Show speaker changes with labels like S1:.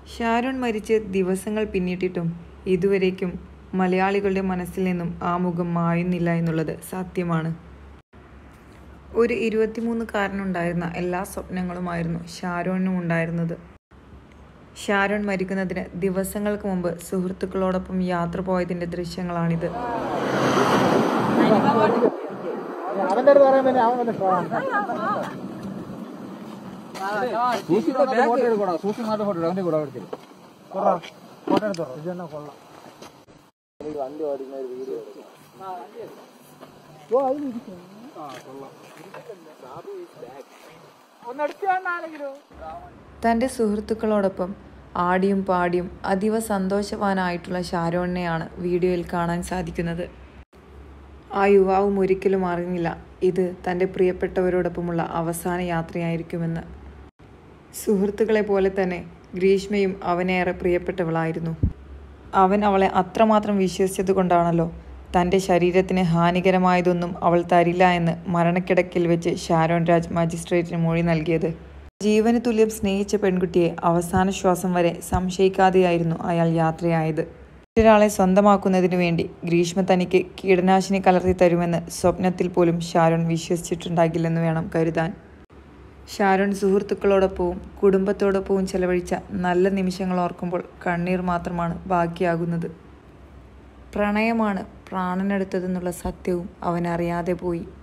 S1: ഷാരോൺ മരിച്ച് ദിവസങ്ങൾ പിന്നിട്ടിട്ടും ഇതുവരേക്കും മലയാളികളുടെ മനസ്സിൽ നിന്നും ആ മുഖം മായുന്നില്ല എന്നുള്ളത് സത്യമാണ് ഒരു ഇരുപത്തിമൂന്നുകാരനുണ്ടായിരുന്ന എല്ലാ സ്വപ്നങ്ങളുമായിരുന്നു ഷാരോണിനും ഉണ്ടായിരുന്നത് ഷാരോൺ മരിക്കുന്നതിന് ദിവസങ്ങൾക്ക് മുമ്പ് സുഹൃത്തുക്കളോടൊപ്പം യാത്ര പോയതിൻ്റെ ദൃശ്യങ്ങളാണിത്
S2: അവന്റെ അടുത്ത് പറയാൻ വേണ്ടി അവൻ വന്ന് ഫോട്ടോ എടുക്കണോ സൂക്ഷിച്ച് മാത്രം ഫോട്ടോ അവന്റെ കൂടെ എടുത്തില്ല ഫോട്ടോ എടുത്തോ ഇതെന്നാ കൊള്ളാം വണ്ടി ഓടിക്കുന്ന ഒരു വീഡിയോ ഓ അത് ഇരിക്കുന്നു. ആ കൊള്ളാം ഒന്ന് എടുത്തു വേണ്ടാണെങ്കിലോ
S1: തൻ്റെ സുഹൃത്തുക്കളോടൊപ്പം ആടിയും പാടിയും അതീവ സന്തോഷവാനായിട്ടുള്ള ഷാരോണിനെയാണ് വീഡിയോയിൽ കാണാൻ സാധിക്കുന്നത് ആ യുവാവും ഒരിക്കലും അറിഞ്ഞില്ല ഇത് തൻ്റെ പ്രിയപ്പെട്ടവരോടൊപ്പമുള്ള അവസാന യാത്രയായിരിക്കുമെന്ന് സുഹൃത്തുക്കളെ പോലെ തന്നെ ഗ്രീഷ്മയും അവനേറെ പ്രിയപ്പെട്ടവളായിരുന്നു അവൻ അവളെ അത്രമാത്രം വിശ്വസിച്ചത് കൊണ്ടാണല്ലോ തൻ്റെ ശരീരത്തിന് ഹാനികരമായതൊന്നും അവൾ തരില്ല എന്ന് മരണക്കിടക്കിൽ വെച്ച് ഷാരോൺ രാജ് മജിസ്ട്രേറ്റിന് മൊഴി നൽകിയത് ജീവന് തുല്യം സ്നേഹിച്ച പെൺകുട്ടിയെ അവസാന ശ്വാസം വരെ സംശയിക്കാതെയായിരുന്നു അയാൾ യാത്രയായത് മറ്റൊരാളെ സ്വന്തമാക്കുന്നതിനു വേണ്ടി ഗ്രീഷ്മ തനിക്ക് കീടനാശിനി കലർത്തി തരുമെന്ന് സ്വപ്നത്തിൽ പോലും ഷാരോൺ വിശ്വസിച്ചിട്ടുണ്ടാകില്ലെന്ന് വേണം കരുതാൻ ഷാരോൺ സുഹൃത്തുക്കളോടൊപ്പവും കുടുംബത്തോടൊപ്പവും ചെലവഴിച്ച നല്ല നിമിഷങ്ങൾ ഓർക്കുമ്പോൾ കണ്ണീർ മാത്രമാണ് ബാക്കിയാകുന്നത് പ്രണയമാണ് പ്രാണനെടുത്തതെന്നുള്ള സത്യവും അവൻ അറിയാതെ പോയി